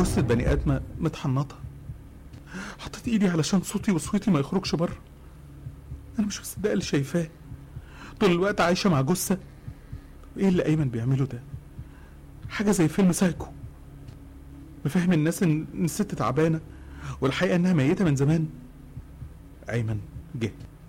جثة بني آدمة متحنطة حطيت إيدي علشان صوتي وصوتي ما يخرجش بره أنا مش مصدقة اللي شايفاه طول الوقت عايشة مع جثة إيه اللي أيمن بيعمله ده حاجة زي فيلم سايكو مفهم الناس إن إن الست تعبانة والحقيقة إنها ميتة من زمان أيمن جه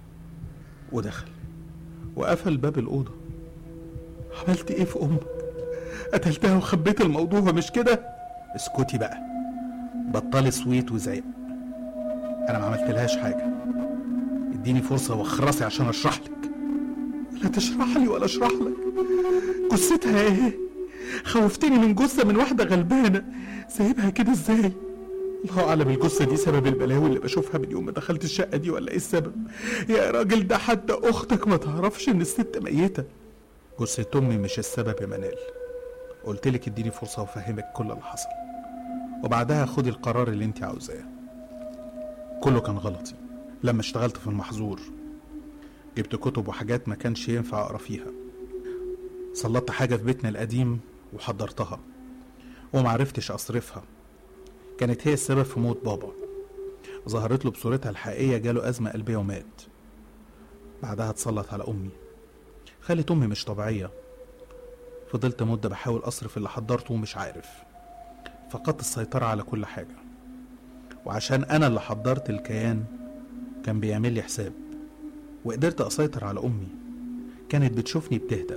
ودخل وقفل باب الأوضة عملت إيه في أمك قتلتها وخبيت الموضوع مش كده اسكتي بقى بطلي صويت وزعيق انا ما عملتلهاش حاجه اديني فرصه واخرسي عشان اشرح لك لا تشرح لي ولا اشرح لك جثتها ايه خوفتني من جثه من واحده غلبانه سايبها كده ازاي الله اعلم الجثه دي سبب البلاوي اللي بشوفها من يوم ما دخلت الشقه دي ولا ايه السبب يا راجل ده حتى اختك ما تعرفش ان الست ميته جثه امي مش السبب يا منال قلت لك اديني فرصه وافهمك كل اللي حصل وبعدها خدي القرار اللي انت عاوزاه كله كان غلطي لما اشتغلت في المحظور جبت كتب وحاجات ما كانش ينفع اقرا فيها سلطت حاجه في بيتنا القديم وحضرتها ومعرفتش اصرفها كانت هي السبب في موت بابا ظهرت له بصورتها الحقيقيه جاله ازمه قلبيه ومات بعدها اتسلط على امي خلت امي مش طبيعيه فضلت مدة بحاول أصرف اللي حضرته ومش عارف فقدت السيطرة على كل حاجة وعشان أنا اللي حضرت الكيان كان بيعمل لي حساب وقدرت أسيطر على أمي كانت بتشوفني بتهدى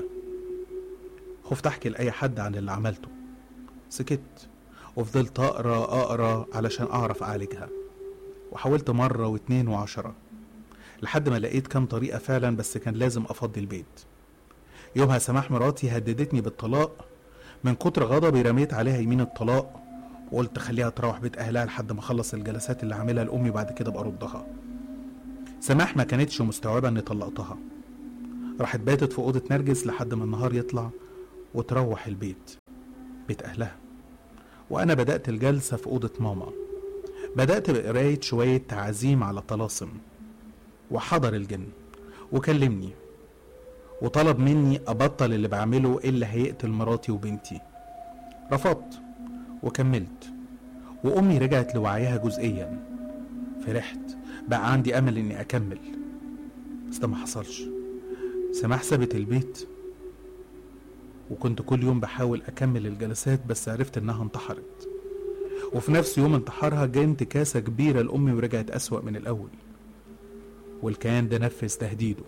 خفت أحكي لأي حد عن اللي عملته سكت وفضلت أقرأ أقرأ علشان أعرف أعالجها وحاولت مرة واتنين وعشرة لحد ما لقيت كام طريقة فعلا بس كان لازم أفضي البيت يومها سماح مراتي هددتني بالطلاق من كتر غضبي رميت عليها يمين الطلاق وقلت خليها تروح بيت اهلها لحد ما اخلص الجلسات اللي عاملها لامي بعد كده ابقى اردها سماح ما كانتش مستوعبه اني طلقتها راحت باتت في اوضه نرجس لحد ما النهار يطلع وتروح البيت بيت اهلها وانا بدات الجلسه في اوضه ماما بدات بقرايه شويه تعازيم على طلاسم وحضر الجن وكلمني وطلب مني أبطل اللي بعمله اللي هيقتل مراتي وبنتي رفضت وكملت وأمي رجعت لوعيها جزئيا فرحت بقى عندي أمل إني أكمل بس ده ما حصلش سماح سابت البيت وكنت كل يوم بحاول أكمل الجلسات بس عرفت إنها انتحرت وفي نفس يوم انتحارها جه انتكاسة كبيرة لأمي ورجعت أسوأ من الأول والكيان ده نفذ تهديده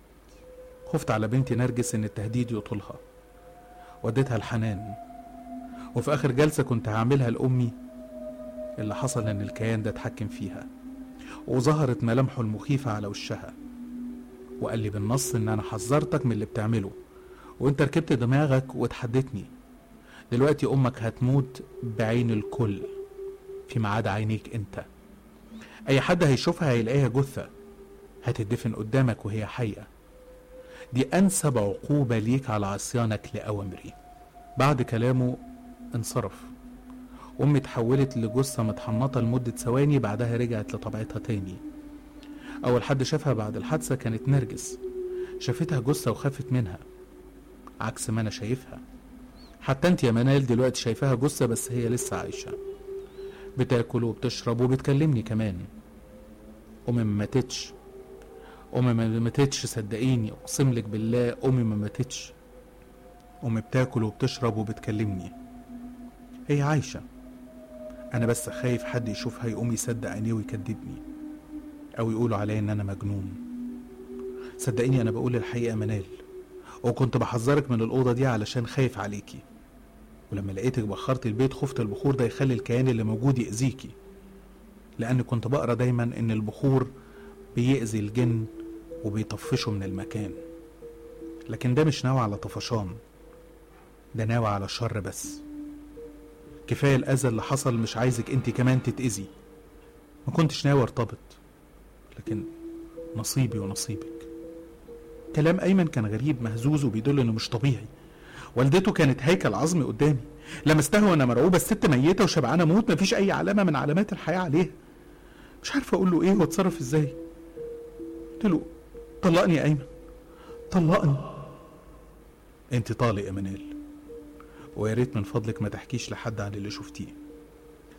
خفت على بنتي نرجس ان التهديد يطولها وديتها الحنان وفي اخر جلسة كنت هعملها لامي اللي حصل ان الكيان ده اتحكم فيها وظهرت ملامحه المخيفة على وشها وقال لي بالنص ان انا حذرتك من اللي بتعمله وانت ركبت دماغك وتحدتني دلوقتي امك هتموت بعين الكل فيما عدا عينيك انت اي حد هيشوفها هيلاقيها جثة هتدفن قدامك وهي حية دي أنسب عقوبة ليك على عصيانك لأوامري بعد كلامه انصرف أمي اتحولت لجثة متحنطة لمدة ثواني بعدها رجعت لطبيعتها تاني أول حد شافها بعد الحادثة كانت نرجس شافتها جثة وخافت منها عكس ما أنا شايفها حتى أنت يا منال دلوقتي شايفاها جثة بس هي لسه عايشة بتاكل وبتشرب وبتكلمني كمان أمي ما ماتتش امي ما ماتتش صدقيني اقسم لك بالله امي ما ماتتش امي بتاكل وبتشرب وبتكلمني هي عايشه انا بس خايف حد يشوفها يقوم يصدق عينيه ويكدبني او يقولوا عليا ان انا مجنون صدقيني انا بقول الحقيقه منال وكنت بحذرك من الاوضه دي علشان خايف عليكي ولما لقيتك بخرت البيت خفت البخور ده يخلي الكيان اللي موجود يأذيكي لأن كنت بقرا دايما إن البخور بيأذي الجن وبيطفشه من المكان لكن ده مش ناوي على طفشان ده ناوي على الشر بس كفاية الأذى اللي حصل مش عايزك انت كمان تتأذي ما كنتش ناوي ارتبط لكن نصيبي ونصيبك كلام أيمن كان غريب مهزوز وبيدل إنه مش طبيعي والدته كانت هيكل عظمي قدامي لمستها وأنا مرعوبة الست ميتة وشبعانة موت مفيش أي علامة من علامات الحياة عليها مش عارف أقول له إيه وأتصرف إزاي قلت له طلقني يا أيمن طلقني أنت طالق يا منال ويا ريت من فضلك ما تحكيش لحد عن اللي شفتيه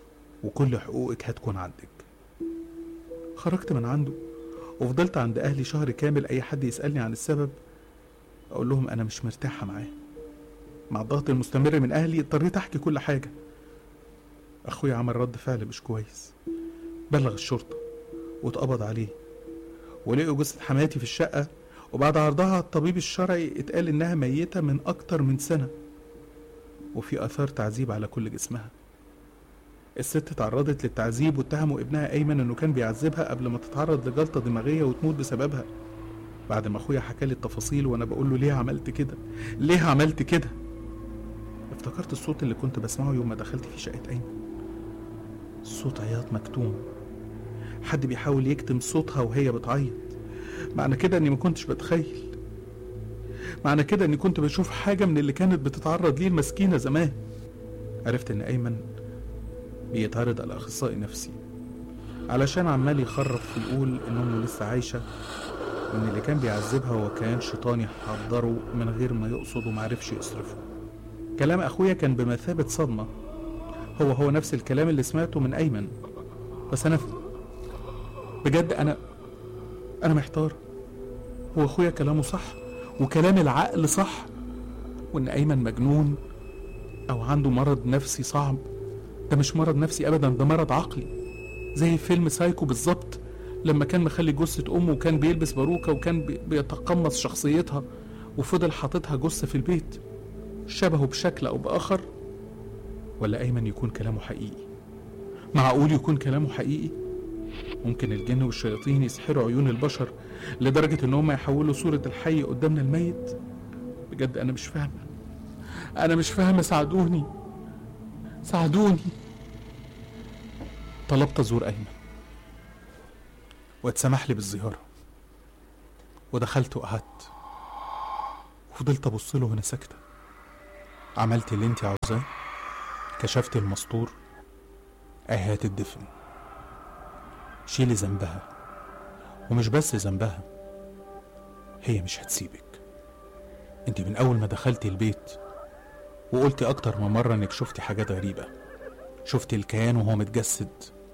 وكل حقوقك هتكون عندك خرجت من عنده وفضلت عند أهلي شهر كامل أي حد يسألني عن السبب أقول لهم أنا مش مرتاحة معاه مع الضغط المستمر من أهلي اضطريت أحكي كل حاجة أخويا عمل رد فعل مش كويس بلغ الشرطة واتقبض عليه ولقوا جثة حماتي في الشقة وبعد عرضها على الطبيب الشرعي اتقال إنها ميتة من أكتر من سنة وفي آثار تعذيب على كل جسمها الست تعرضت للتعذيب واتهموا ابنها أيمن إنه كان بيعذبها قبل ما تتعرض لجلطة دماغية وتموت بسببها بعد ما أخويا حكى لي التفاصيل وأنا بقول له ليه عملت كده ليه عملت كده افتكرت الصوت اللي كنت بسمعه يوم ما دخلت في شقة أيمن صوت عياط مكتوم حد بيحاول يكتم صوتها وهي بتعيط معنى كده اني ما كنتش بتخيل معنى كده اني كنت بشوف حاجة من اللي كانت بتتعرض ليه المسكينة زمان عرفت ان ايمن بيتعرض على اخصائي نفسي علشان عمال يخرف ويقول ان امه لسه عايشة وان اللي كان بيعذبها هو كان شيطان يحضره من غير ما يقصد ومعرفش يصرفه كلام اخويا كان بمثابة صدمة هو هو نفس الكلام اللي سمعته من ايمن بس انا بجد انا انا محتار هو اخويا كلامه صح وكلام العقل صح وان ايمن مجنون او عنده مرض نفسي صعب ده مش مرض نفسي ابدا ده مرض عقلي زي فيلم سايكو بالظبط لما كان مخلي جثة أمه وكان بيلبس باروكة وكان بي- بيتقمص شخصيتها وفضل حاططها جثة في البيت شبهه بشكل أو بآخر ولا أيمن يكون كلامه حقيقي معقول يكون كلامه حقيقي ممكن الجن والشياطين يسحروا عيون البشر لدرجة إن هم يحولوا صورة الحي قدامنا الميت بجد أنا مش فاهمة أنا مش فاهمة ساعدوني ساعدوني طلبت أزور أيمن واتسمح لي بالزيارة ودخلت وقعدت وفضلت أبص له وأنا ساكتة عملت اللي انت عاوزاه كشفت المستور أهات الدفن شيلي ذنبها ومش بس ذنبها هي مش هتسيبك انت من اول ما دخلتي البيت وقلتي اكتر من مرة انك شفتي حاجات غريبة شفتي الكيان وهو متجسد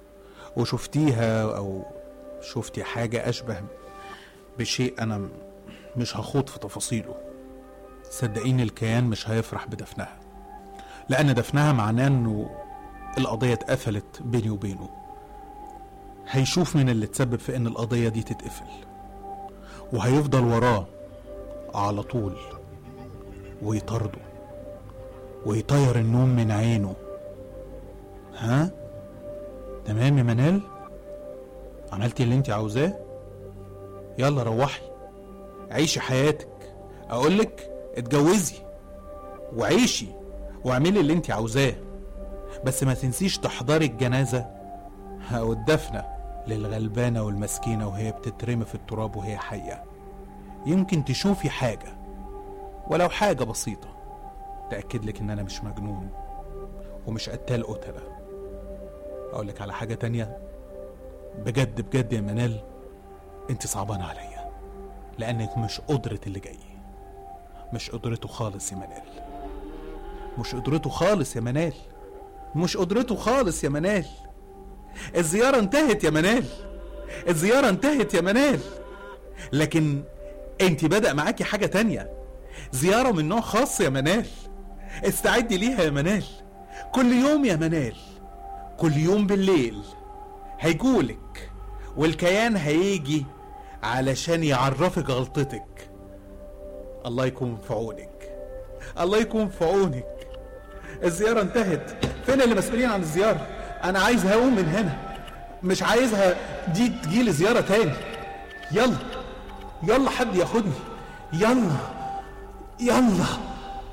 وشفتيها او شفتي حاجة اشبه بشيء انا م- مش هخوض في تفاصيله صدقيني الكيان مش هيفرح بدفنها لان دفنها معناه انه القضية اتقفلت بيني وبينه هيشوف مين اللي تسبب في ان القضية دي تتقفل وهيفضل وراه على طول ويطارده ويطير النوم من عينه ها تمام يا منال عملتي اللي انت عاوزاه يلا روحي عيشي حياتك اقولك اتجوزي وعيشي واعملي اللي انت عاوزاه بس ما تنسيش تحضري الجنازة أو الدفنة للغلبانة والمسكينة وهي بتترمي في التراب وهي حية يمكن تشوفي حاجة ولو حاجة بسيطة تأكد لك إن أنا مش مجنون ومش قتال قتلة أقول لك على حاجة تانية بجد بجد يا منال أنت صعبانة عليا لأنك مش قدرة اللي جاي مش قدرته خالص يا منال مش قدرته خالص يا منال مش قدرته خالص يا منال الزيارة انتهت يا منال الزيارة انتهت يا منال لكن انت بدأ معاكي حاجة تانية زيارة من نوع خاص يا منال استعدي ليها يا منال كل يوم يا منال كل يوم بالليل هيجولك والكيان هيجي علشان يعرفك غلطتك الله يكون في عونك الله يكون في عونك الزيارة انتهت فين اللي مسؤولين عن الزيارة انا عايز هقوم من هنا مش عايزها دي تجيلي زيارة تاني يلا يلا حد ياخدني يلا يلا